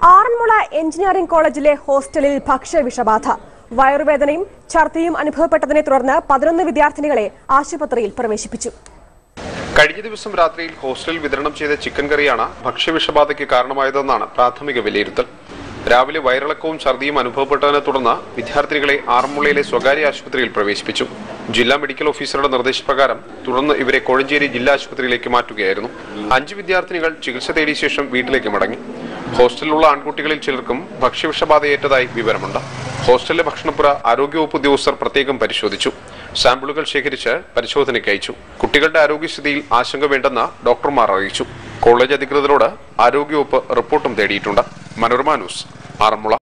Aranmula engineering കോളേജിലെ ഹോസ്റ്റലിൽ ഭക്ഷ്യവിഷബാധ വയറുവേദനയും ഛർദിയും അനുഭവപ്പെട്ടതിനെ തുടർന്ന് പതിനൊന്ന് വിദ്യാർത്ഥിനികളെ ആശുപത്രിയിൽ പ്രവേശിപ്പിച്ചു കഴിഞ്ഞ ദിവസം രാത്രിയിൽ ഹോസ്റ്റലിൽ വിതരണം ചെയ്ത ചിക്കൻ കറിയാണ് ഭക്ഷ്യവിഷബാധയ്ക്ക് കാരണമായതെന്നാണ് പ്രാഥമിക വിലയിരുത്തൽ രാവിലെ വയറിളക്കവും ഛർദിയും അനുഭവപ്പെട്ടതിനെ തുടർന്ന് വിദ്യാർത്ഥിനികളെ ആറന്മുളയിലെ സ്വകാര്യ ആശുപത്രിയിൽ പ്രവേശിപ്പിച്ചു ജില്ലാ മെഡിക്കൽ ഓഫീസറുടെ നിർദ്ദേശപ്രകാരം തുടർന്ന് ഇവരെ കോഴഞ്ചേരി ജില്ലാ ആശുപത്രിയിലേക്ക് മാറ്റുകയായിരുന്നു അഞ്ച് വിദ്യാർത്ഥിനികൾ ചികിത്സ തേടിയ ശേഷം വീട്ടിലേക്ക് മടങ്ങി ഹോസ്റ്റലിലുള്ള ആൺകുട്ടികളിൽ ചിലർക്കും ഭക്ഷ്യവിഷബാധയേറ്റതായി വിവരമുണ്ട് ഹോസ്റ്റലിലെ ഭക്ഷണപ്പുര ആരോഗ്യവകുപ്പ് ഉദ്യോഗസ്ഥർ പ്രത്യേകം പരിശോധിച്ചു സാമ്പിളുകൾ ശേഖരിച്ച് പരിശോധനയ്ക്ക് അയച്ചു കുട്ടികളുടെ ആരോഗ്യസ്ഥിതിയിൽ ആശങ്ക വേണ്ടെന്ന് ഡോക്ടർമാർ അറിയിച്ചു കോളേജ് അധികൃതരോട് ആരോഗ്യവകുപ്പ് റിപ്പോർട്ടും തേടിയിട്ടുണ്ട് മനോരമ ന്യൂസ് ആറന്മുള